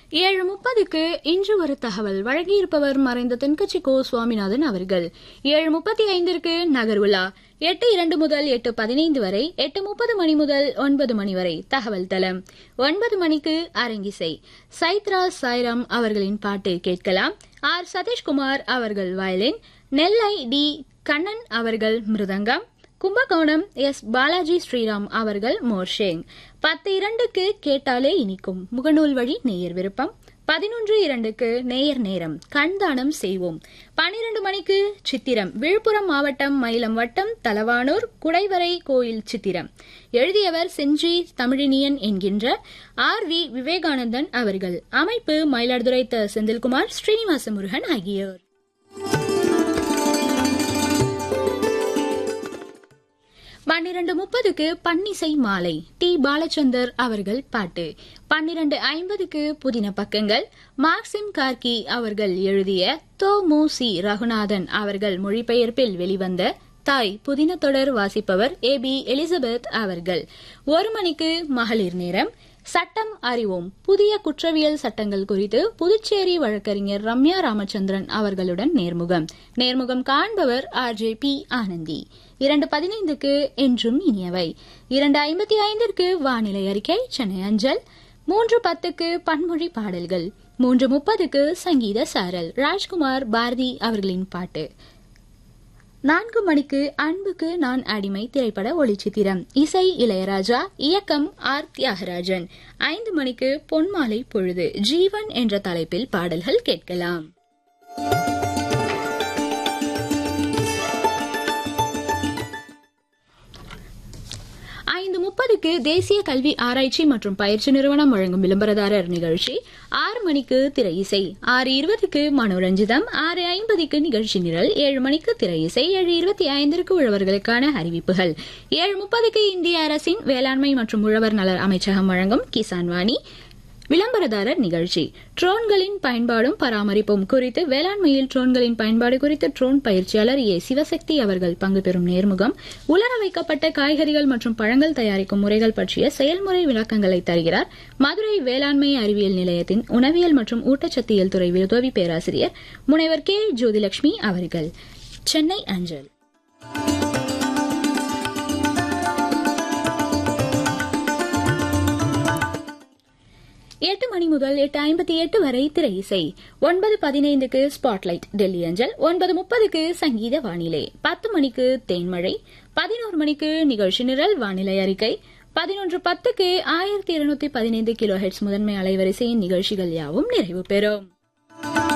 ஏழு முப்பதுக்கு இன்று ஒரு தகவல் வழங்கியிருப்பவர் மறைந்த தென்கட்சி கோ சுவாமிநாதன் அவர்கள் ஏழு முப்பத்தி ஐந்திற்கு நகர்வுலா எட்டு இரண்டு முதல் எட்டு பதினைந்து வரை எட்டு முப்பது மணி முதல் ஒன்பது மணி வரை தகவல் தளம் ஒன்பது மணிக்கு அரங்கிசை சைத்ரா சாய்ராம் அவர்களின் பாட்டு கேட்கலாம் ஆர் சதீஷ்குமார் அவர்கள் வயலின் நெல்லை டி கண்ணன் அவர்கள் மிருதங்கம் கும்பகோணம் எஸ் பாலாஜி ஸ்ரீராம் அவர்கள் மோர்ஷேங் பத்து இரண்டுக்கு கேட்டாலே இனிக்கும் முகநூல் வழி நேயர் விருப்பம் பதினொன்று இரண்டுக்கு நேயர் நேரம் கண்தானம் செய்வோம் பனிரெண்டு மணிக்கு சித்திரம் விழுப்புரம் மாவட்டம் மயிலம் வட்டம் தலவானூர் குடைவரை கோயில் சித்திரம் எழுதியவர் செஞ்சி தமிழினியன் என்கின்ற ஆர் வி விவேகானந்தன் அவர்கள் அமைப்பு மயிலாடுதுறை த செந்தில்குமார் ஸ்ரீனிவாச முருகன் ஆகியோர் பன்னிரண்டு முப்பதுக்கு பன்னிசை மாலை டி பாலச்சந்தர் அவர்கள் பாட்டு பன்னிரண்டு ஐம்பதுக்கு புதின பக்கங்கள் மார்க்சிம் கார்கி அவர்கள் எழுதிய தோ மு சி ரகுநாதன் அவர்கள் மொழிபெயர்ப்பில் வெளிவந்த தாய் புதின தொடர் வாசிப்பவர் ஏ பி எலிசபெத் அவர்கள் ஒரு மணிக்கு மகளிர் நேரம் சட்டம் அறிவோம் புதிய குற்றவியல் சட்டங்கள் குறித்து புதுச்சேரி வழக்கறிஞர் ரம்யா ராமச்சந்திரன் அவர்களுடன் நேர்முகம் நேர்முகம் காண்பவர் ஆர் ஜே பி ஆனந்தி இரண்டு பதினைந்துக்கு என்றும் இனியவை இரண்டு ஐம்பத்தி ஐந்திற்கு வானிலை அறிக்கை சென்னை அஞ்சல் மூன்று பத்துக்கு பன்மொழி பாடல்கள் மூன்று முப்பதுக்கு சங்கீத சாரல் ராஜ்குமார் பாரதி அவர்களின் பாட்டு நான்கு மணிக்கு அன்புக்கு நான் அடிமை திரைப்பட ஒளிச்சித்திரம் இசை இளையராஜா இயக்கம் ஆர் தியாகராஜன் ஐந்து மணிக்கு பொன்மாலை பொழுது ஜீவன் என்ற தலைப்பில் பாடல்கள் கேட்கலாம் ஐந்து முப்பதுக்கு தேசிய கல்வி ஆராய்ச்சி மற்றும் பயிற்சி நிறுவனம் வழங்கும் விளம்பரதாரர் நிகழ்ச்சி ஆறு மணிக்கு திரை இசை ஆறு இருபதுக்கு மனோரஞ்சிதம் ஆறு ஐம்பதுக்கு நிகழ்ச்சி நிரல் ஏழு மணிக்கு திரை இசை ஏழு இருபத்தி ஐந்திற்கு உழவர்களுக்கான அறிவிப்புகள் ஏழு முப்பதுக்கு இந்திய அரசின் வேளாண்மை மற்றும் உழவர் நல அமைச்சகம் வழங்கும் கிசான் வாணி விளம்பரதாரர் நிகழ்ச்சி ட்ரோன்களின் பயன்பாடும் பராமரிப்பும் குறித்து வேளாண்மையில் ட்ரோன்களின் பயன்பாடு குறித்து ட்ரோன் பயிற்சியாளர் ஏ சிவசக்தி அவர்கள் பங்கு பெறும் நேர்முகம் உலர வைக்கப்பட்ட காய்கறிகள் மற்றும் பழங்கள் தயாரிக்கும் முறைகள் பற்றிய செயல்முறை விளக்கங்களை தருகிறார் மதுரை வேளாண்மை அறிவியல் நிலையத்தின் உணவியல் மற்றும் ஊட்டச்சத்தியல் துறை உதவி பேராசிரியர் முனைவர் கே ஜோதிலட்சுமி அவர்கள் சென்னை அஞ்சல் எட்டு மணி முதல் எட்டு ஐம்பத்தி எட்டு வரை திரை இசை ஒன்பது பதினைந்துக்கு ஸ்பாட்லைட் டெல்லி அஞ்சல் ஒன்பது முப்பதுக்கு சங்கீத வானிலை பத்து மணிக்கு தேன்மழை பதினோரு மணிக்கு நிகழ்ச்சி நிரல் வானிலை அறிக்கை பதினொன்று பத்துக்கு ஆயிரத்தி இருநூத்தி பதினைந்து கிலோ ஹெட்ஸ் முதன்மை அலைவரிசையின் நிகழ்ச்சிகள் யாவும் நிறைவு பெறும்